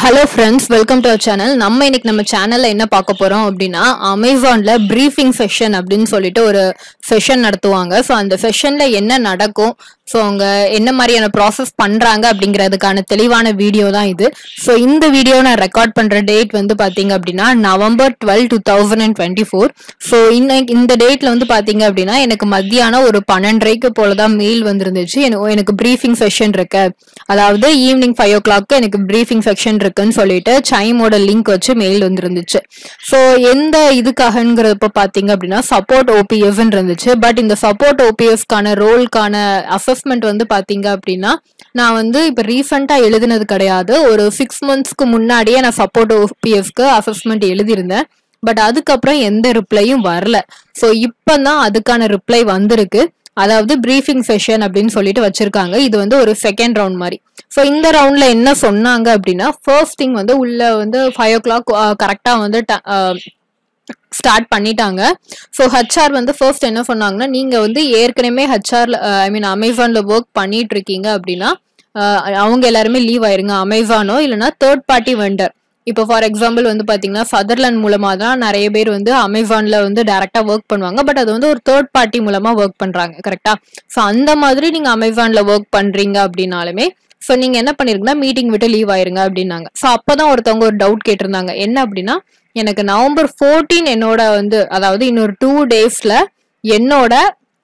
hello friends welcome to our channel நம்ம இன்னைக்கு நம்ம சேனல்ல என்ன பார்க்க போறோம் அப்படின்னா அமேசான்ல ப்ரீஃபிங் செஷன் அப்படின்னு சொல்லிட்டு ஒரு செஷன் நடத்துவாங்க ஸோ அந்த செஷன்ல என்ன நடக்கும் ஸோ அவங்க என்ன மாதிரியான ப்ராசஸ் பண்றாங்க அப்படிங்கிறதுக்கான தெளிவான வீடியோ தான் இது ஸோ இந்த வீடியோ நான் ரெக்கார்ட் பண்ற டேட் வந்து பாத்தீங்க அப்படின்னா November twelve two thousand and twenty four so இன்னைக்கு இந்த டேட்ல வந்து பாத்தீங்க அப்படின்னா எனக்கு மத்தியானம் ஒரு பன்னெண்டரைக்கு போல தான் மெயில் வந்திருந்துச்சு எனக்கு எனக்கு ப்ரீஃபிங் செஷன் இருக்கு அதாவது ஈவினிங் ஃபைவ் ஓ கிளாக்கு எனக்கு ப்ரீஃபிங் செக்ஷன் இருக்குன்னு சொல்லிட்டு சைமோட லிங்க் வச்சு மெயில் வந்துருந்துச்சு ஸோ எந்த இதுக்காகங்கிறப்ப பார்த்தீங்க அப்படின்னா சப்போர்ட் ஓபிஎஃப்னு இருந்துச்சு பட் இந்த சப்போர்ட் ஓபிஎஃப்கான ரோல்கான அசஸ்மெண்ட் வந்து பார்த்தீங்க அப்படின்னா நான் வந்து இப்போ ரீசெண்டாக எழுதினது கிடையாது ஒரு சிக்ஸ் மந்த்ஸ்க்கு முன்னாடியே நான் சப்போர்ட் ஓபிஎஃப்க்கு அசஸ்மெண்ட் எழுதியிருந்தேன் பட் அதுக்கப்புறம் எந்த ரிப்ளையும் வரல ஸோ இப்போ தான் அதுக்கான ரிப்ளை வந்திருக்கு அதாவது ப்ரீஃபிங் செஷன் அப்படின்னு சொல்லிட்டு வச்சிருக்காங்க இது வந்து ஒரு செகண்ட் ரவுண்ட் மாதிரி ஸோ இந்த ரவுண்ட்ல என்ன சொன்னாங்க அப்படின்னா ஃபர்ஸ்ட் திங் வந்து உள்ள வந்து ஃபைவ் ஓ கிளாக் கரெக்டாக வந்து ஸ்டார்ட் பண்ணிட்டாங்க ஸோ ஹச்ஆர் வந்து ஃபர்ஸ்ட் என்ன சொன்னாங்கன்னா நீங்க வந்து ஏற்கனவே ஹச்ஆர்ல ஐ மீன் அமேசான்ல ஒர்க் பண்ணிட்டு இருக்கீங்க அப்படின்னா அஹ், அவங்க எல்லாருமே லீவ் ஆயிருங்க அமேசானோ இல்லைன்னா தேர்ட் பார்ட்டி வெண்டர் இப்போ ஃபார் எக்ஸாம்பிள் வந்து பார்த்தீங்கன்னா சதர்லேண்ட் மூலமாக தான் நிறைய பேர் வந்து அமேசானில் வந்து டேரெக்டாக ஒர்க் பண்ணுவாங்க பட் அது வந்து ஒரு தேர்ட் பார்ட்டி மூலமாக ஒர்க் பண்ணுறாங்க கரெக்டாக ஸோ அந்த மாதிரி நீங்கள் அமேசானில் ஒர்க் பண்ணுறீங்க அப்படின்னாலுமே ஸோ நீங்கள் என்ன பண்ணிருங்கன்னா மீட்டிங் விட்டு லீவ் ஆயிருங்க அப்படின்னாங்க ஸோ அப்போ தான் ஒருத்தவங்க ஒரு டவுட் கேட்டிருந்தாங்க என்ன அப்படின்னா எனக்கு நவம்பர் ஃபோர்டீன் என்னோட வந்து அதாவது இன்னொரு டூ டேஸில் என்னோட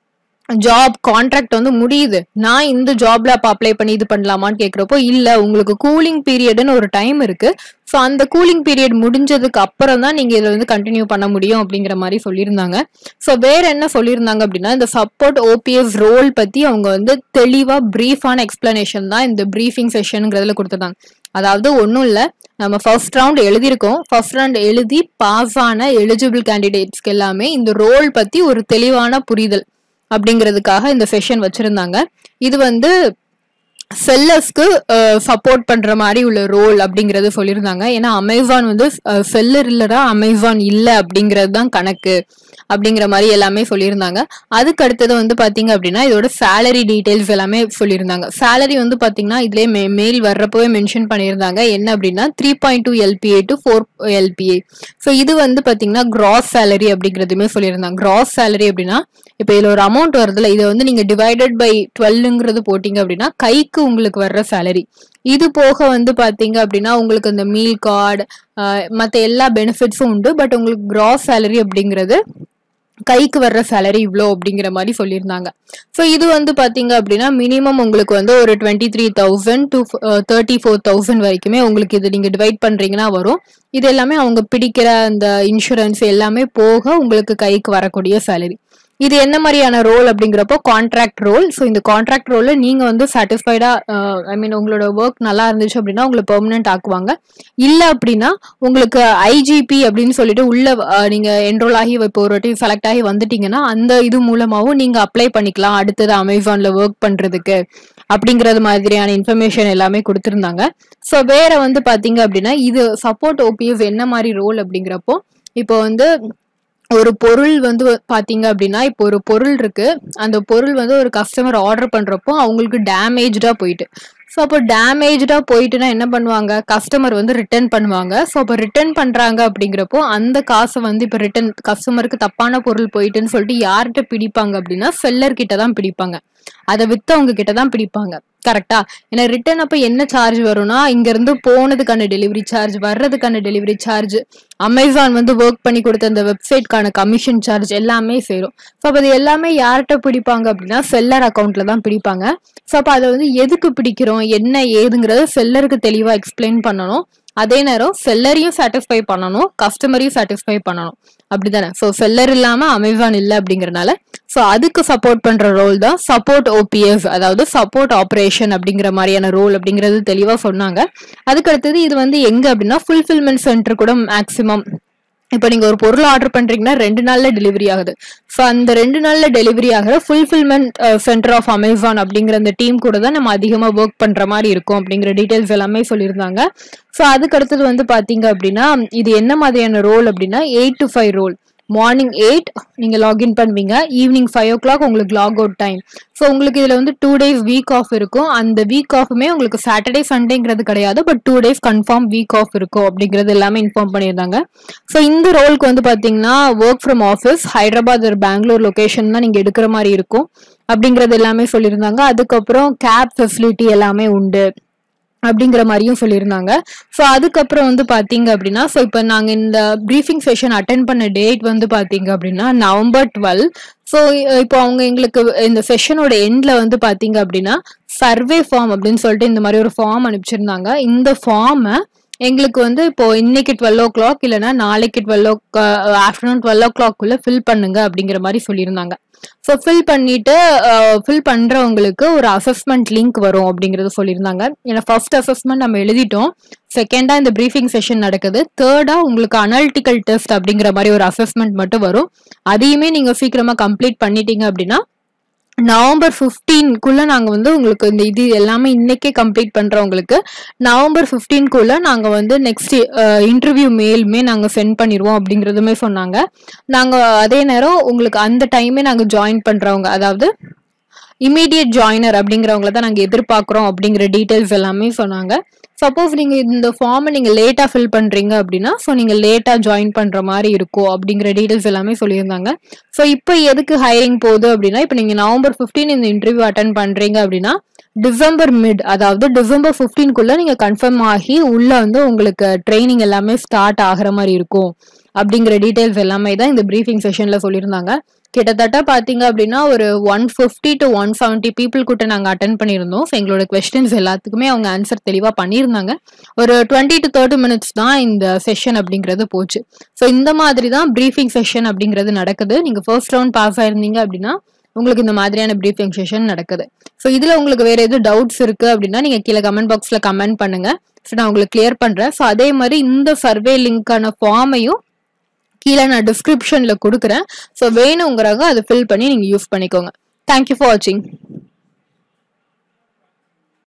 ஜாப் கான்ட்ராக்ட் வந்து முடியுது நான் இந்த ஜாப்ல அப்ப அப்ளை பண்ணி இது பண்ணலாமான்னு கேக்குறப்போ இல்ல உங்களுக்கு கூலிங் பீரியட்னு ஒரு டைம் இருக்கு ஸோ அந்த கூலிங் பீரியட் முடிஞ்சதுக்கு அப்புறம் தான் நீங்க இதை வந்து கண்டினியூ பண்ண முடியும் அப்படிங்கிற மாதிரி சொல்லியிருந்தாங்க ஸோ வேற என்ன சொல்லியிருந்தாங்க அப்படின்னா இந்த சப்போர்ட் ஓபிஎஸ் ரோல் பத்தி அவங்க வந்து தெளிவா பிரீஃபான எக்ஸ்பிளனேஷன் தான் இந்த ப்ரீஃபிங் செஷனுங்கிறதுல கொடுத்துருந்தாங்க அதாவது ஒன்றும் இல்லை நம்ம ஃபர்ஸ்ட் ரவுண்ட் எழுதியிருக்கோம் ஃபர்ஸ்ட் ரவுண்ட் எழுதி பாஸ் ஆன எலிஜிபிள் கேண்டிடேட்ஸ்க்கு எல்லாமே இந்த ரோல் பத்தி ஒரு தெளிவான புரிதல் அப்படிங்கிறதுக்காக இந்த செஷன் வச்சிருந்தாங்க இது வந்து செல்லர்ஸ்க்கு சப்போர்ட் பண்ற மாதிரி உள்ள ரோல் அப்படிங்கறது சொல்லியிருந்தாங்க ஏன்னா அமேசான் வந்து செல்லர் இல்லடா அமேசான் இல்லை அப்படிங்கிறது தான் கணக்கு அப்படிங்கிற மாதிரி எல்லாமே சொல்லியிருந்தாங்க அதுக்கு அடுத்தது வந்து பாத்தீங்க அப்படின்னா இதோட சேலரி டீடைல்ஸ் எல்லாமே சொல்லியிருந்தாங்க சேலரி வந்து பாத்தீங்கன்னா இதுலயே மெ மெயில் வர்றப்பவே மென்ஷன் பண்ணியிருந்தாங்க என்ன அப்படின்னா three point two LPA to four LPA so இது வந்து பாத்தீங்கன்னா கிராஸ் சேலரி அப்படிங்கிறதுமே சொல்லியிருந்தாங்க கிராஸ் சேலரி அப்படின்னா இப்போ இதுல ஒரு அமௌண்ட் வருதுல இதை வந்து நீங்க டிவைடட் பை டுவெல்லுங்கிறது போட்டீங்க அப்படின்னா கைக்கு உங்களுக்கு வர்ற சேலரி இது போக வந்து பாத்தீங்க அப்படின்னா உங்களுக்கு இந்த மீல் கார்டு மற்ற எல்லா பெனிஃபிட்ஸும் உண்டு பட் உங்களுக்கு கிராஸ் சேலரி அப்படிங்கிறது கைக்கு வர்ற சேலரி இவ்வளோ அப்படிங்கிற மாதிரி சொல்லியிருந்தாங்க ஸோ இது வந்து பார்த்தீங்க அப்படின்னா மினிமம் உங்களுக்கு வந்து ஒரு twenty three thousand to thirty four thousand வரைக்குமே உங்களுக்கு இது நீங்கள் டிவைட் பண்ணுறீங்கன்னா வரும் இது எல்லாமே அவங்க பிடிக்கிற அந்த இன்சூரன்ஸ் எல்லாமே போக உங்களுக்கு கைக்கு வரக்கூடிய சேலரி இது என்ன மாதிரியான ரோல் அப்படிங்கிறப்போ கான்ட்ராக்ட் ரோல் ஸோ இந்த கான்ட்ராக்ட் ரோலில் நீங்கள் வந்து சாட்டிஸ்ஃபைடா ஐ மீன் உங்களோட ஒர்க் நல்லா இருந்துச்சு அப்படின்னா உங்களை பெர்மனெண்ட் ஆக்குவாங்க இல்லை அப்படின்னா உங்களுக்கு ஐஜிபி அப்படின்னு சொல்லிட்டு உள்ள அஹ், நீங்க என்ரோல் ஆகி இப்போ ஒரு வாட்டி செலக்ட் ஆகி வந்துட்டீங்கன்னா அந்த இது மூலமாகவும் நீங்க அப்ளை பண்ணிக்கலாம் அடுத்தது அமேசான்ல ஒர்க் பண்றதுக்கு அப்படிங்கறது மாதிரியான இன்ஃபர்மேஷன் எல்லாமே கொடுத்துருந்தாங்க ஸோ வேற வந்து பாத்தீங்க அப்படின்னா இது சப்போர்ட் ஓபிஎஸ் என்ன மாதிரி ரோல் அப்படிங்கிறப்போ இப்போ வந்து ஒரு பொருள் வந்து பாத்தீங்க அப்படின்னா இப்போ ஒரு பொருள் இருக்கு அந்த பொருள் வந்து ஒரு கஸ்டமர் ஆர்டர் பண்றப்போ அவங்களுக்கு டேமேஜா போயிட்டு ஸோ அப்போ டேமேஜா போயிட்டுனா என்ன பண்ணுவாங்க கஸ்டமர் வந்து ரிட்டர்ன் பண்ணுவாங்க ஸோ அப்போ ரிட்டர்ன் பண்றாங்க அப்படிங்கிறப்போ அந்த காசை வந்து இப்போ ரிட்டர்ன் கஸ்டமருக்கு தப்பான பொருள் போயிட்டுன்னு சொல்லிட்டு யார்கிட்ட பிடிப்பாங்க அப்படின்னா செல்லர் கிட்ட தான் பிடிப்பாங்க அதை வித்தவங்க கிட்ட தான் பிடிப்பாங்க கரெக்டா ஏன்னா ரிட்டர்ன் அப்ப என்ன சார்ஜ் வரும்னா இங்க இருந்து போனதுக்கான டெலிவரி சார்ஜ் வர்றதுக்கான டெலிவரி சார்ஜ் அமேசான் வந்து ஒர்க் பண்ணி கொடுத்த அந்த வெப்சைட்கான கமிஷன் சார்ஜ் எல்லாமே சேரும் ஸோ அப்போ அது எல்லாமே யார்கிட்ட பிடிப்பாங்க அப்படின்னா செல்லர் அக்கௌண்ட்ல தான் பிடிப்பாங்க ஸோ அப்போ அதை வந்து எதுக்கு பிடிக்கிறோம் என்ன ஏதுங்கிறத செல்லருக்கு தெளிவா எக்ஸ்பிளைன் பண்ணணும் அதே நேரம் செல்லரையும் சாட்டிஸ்ஃபை பண்ணணும் கஸ்டமரையும் சாட்டிஸ்ஃபை பண்ணணும் அப்படிதானே ஸோ செல்லர் இல்லாம அமேசான் இல்லை அப்படிங்கறனால ஸோ அதுக்கு சப்போர்ட் பண்ற ரோல் தான் சப்போர்ட் ஓபிஎஸ் அதாவது சப்போர்ட் ஆப்ரேஷன் அப்படிங்கிற மாதிரியான ரோல் அப்படிங்கிறது தெளிவா சொன்னாங்க அதுக்கு அடுத்தது இது வந்து எங்க அப்படின்னா ஃபுல்ஃபில்மெண்ட் சென்டர் கூட மேக்ஸிமம் இப்போ நீங்க ஒரு பொருள் ஆர்டர் பண்றீங்கன்னா ரெண்டு நாள்ல டெலிவரி ஆகுது ஸோ அந்த ரெண்டு நாள்ல டெலிவரி ஆகிற ஃபுல்ஃபில்மெண்ட் சென்டர் ஆஃப் அமேசான் அப்படிங்கிற அந்த டீம் கூட தான் நம்ம அதிகமா ஒர்க் பண்ற மாதிரி இருக்கும் அப்படிங்கிற டீடைல்ஸ் எல்லாமே சொல்லியிருந்தாங்க ஸோ அதுக்கு அடுத்தது வந்து பாத்தீங்க அப்படின்னா இது என்ன மாதிரியான ரோல் அப்படின்னா eight to five role morning eight நீங்கள் லாகின் பண்ணுவீங்க ஈவினிங் ஃபைவ் ஓ கிளாக் உங்களுக்கு லாக் அவுட் டைம் ஸோ உங்களுக்கு இதில் வந்து டூ டேஸ் வீக் ஆஃப் இருக்கும் அந்த வீக் ஆஃபுமே உங்களுக்கு சாட்டர்டே சண்டேங்கிறது கிடையாது but two days confirm week off இருக்கும் அப்படிங்கிறது எல்லாமே இன்ஃபார்ம் பண்ணியிருந்தாங்க ஸோ இந்த ரோலுக்கு வந்து பார்த்தீங்கன்னா ஒர்க் ஃப்ரம் ஆஃபீஸ் ஹைதராபாத் ஒரு பெங்களூர் லொக்கேஷன் தான் நீங்கள் எடுக்கிற மாதிரி இருக்கும் அப்படிங்கிறது எல்லாமே சொல்லியிருந்தாங்க அதுக்கப்புறம் கேப் ஃபெசிலிட்டி எல்லாமே உண்டு அப்படிங்கிற மாதிரியும் சொல்லியிருந்தாங்க ஸோ அதுக்கப்புறம் வந்து பார்த்தீங்க அப்படின்னா ஸோ இப்போ நாங்கள் இந்த ப்ரீஃபிங் செஷன் அட்டன் பண்ண டேட் வந்து பார்த்தீங்க அப்படின்னா நவம்பர் டுவெல் ஸோ இப்போ அவங்க எங்களுக்கு இந்த செஷனோட எண்டில் வந்து பார்த்தீங்க அப்படின்னா சர்வே ஃபார்ம் அப்படின்னு சொல்லிட்டு இந்த மாதிரி ஒரு ஃபார்ம் அனுப்பிச்சிருந்தாங்க இந்த ஃபார்மை எங்களுக்கு வந்து இப்போ இன்னைக்கு டுவெல் ஓ கிளாக் இல்லைன்னா நாளைக்கு டுவெல் ஓ ஆஃப்டர்நூன் டுவெல் ஓ கிளாக்குள்ள ஃபில் பண்ணுங்க அப்படிங்கிற மாதிரி சொல்லியிருந்தாங்க ஸோ ஃபில் பண்ணிட்டு ஃபில் பண்றவங்களுக்கு ஒரு அசஸ்மெண்ட் லிங்க் வரும் அப்படிங்கறது சொல்லியிருந்தாங்க ஏன்னா ஃபர்ஸ்ட் அசஸ்மெண்ட் நம்ம எழுதிட்டோம் செகண்டா இந்த ப்ரீஃபிங் செஷன் நடக்குது தேர்டா உங்களுக்கு அனாலிட்டிக்கல் டெஸ்ட் அப்படிங்கிற மாதிரி ஒரு அசஸ்மெண்ட் மட்டும் வரும் அதையுமே நீங்க சீக்கிரமா கம்ப்ளீட் பண்ணிட்டீங்க அப்படின்னா நவம்பர் ஃபிஃப்டீன்குள்ள நாங்கள் வந்து உங்களுக்கு இந்த இது எல்லாமே இன்னைக்கே கம்ப்ளீட் பண்ணுறவங்களுக்கு நவம்பர் ஃபிஃப்டீன்குள்ள நாங்கள் வந்து நெக்ஸ்ட் இன்டர்வியூ மெயிலுமே நாங்கள் சென்ட் பண்ணிடுவோம் அப்படிங்கிறதுமே சொன்னாங்க நாங்கள் அதே நேரம் உங்களுக்கு அந்த டைமே நாங்கள் ஜாயின் பண்ணுறவங்க அதாவது இமீடியட் ஜாயினர் அப்படிங்கிறவங்கள தான் நாங்கள் எதிர்பார்க்குறோம் அப்படிங்கிற டீட்டெயில்ஸ் எல்லாமே சொன்னாங்க சப்போஸ் நீங்கள் இந்த ஃபார்மை நீங்கள் லேட்டாக ஃபில் பண்ணுறீங்க அப்படின்னா ஸோ நீங்கள் லேட்டாக ஜாயின் பண்ணுற மாதிரி இருக்கும் அப்படிங்கிற டீட்டெயில்ஸ் எல்லாமே சொல்லியிருந்தாங்க ஸோ இப்போ எதுக்கு ஹைரிங் போகுது அப்படின்னா இப்போ நீங்கள் நவம்பர் ஃபிஃப்டீன் இந்த இன்டர்வியூ அட்டன் பண்ணுறீங்க அப்படின்னா டிசம்பர் மிட் அதாவது டிசம்பர் ஃபிஃப்டீன்குள்ளே நீங்கள் கன்ஃபார்ம் ஆகி உள்ளே வந்து உங்களுக்கு ட்ரைனிங் எல்லாமே ஸ்டார்ட் ஆகிற மாதிரி இருக்கும் அப்படிங்கிற டீட்டெயில்ஸ் எல்லாமே தான் இந்த ப்ரீஃபிங் செஷனில் சொல்லியிருந்தாங்க கிட்டத்தட்ட பார்த்தீங்க அப்படின்னா ஒரு one fifty to one seventy people கிட்ட நாங்கள் அட்டன் பண்ணியிருந்தோம் ஸோ எங்களோட கொஸ்டின்ஸ் எல்லாத்துக்குமே அவங்க ஆன்சர் தெளிவாக பண்ணியிருந்தாங்க ஒரு டுவெண்ட்டி டு தேர்ட்டி மினிட்ஸ் தான் இந்த செஷன் அப்படிங்கிறது போச்சு ஸோ இந்த மாதிரி தான் ப்ரீஃபிங் செஷன் அப்படிங்கிறது நடக்குது நீங்கள் ஃபர்ஸ்ட் ரவுண்ட் பாஸ் ஆயிருந்தீங்க அப்படின்னா உங்களுக்கு இந்த மாதிரியான ப்ரீஃபிங் செஷன் நடக்குது ஸோ இதில் உங்களுக்கு வேற எதுவும் டவுட்ஸ் இருக்கு அப்படின்னா நீங்கள் கீழே கமெண்ட் பாக்ஸில் கமெண்ட் பண்ணுங்க ஸோ நான் உங்களுக்கு கிளியர் பண்ணுறேன் ஸோ அதே மாதிரி இந்த சர்வே லிங்க்கான ஃபார்மையும் கீழே நான் டிஸ்கிரிப்ஷனில் கொடுக்குறேன் ஸோ வேணுங்கிறவங்க அதை ஃபில் பண்ணி நீங்கள் யூஸ் பண்ணிக்கோங்க தேங்க்யூ ஃபார் வாட்சிங்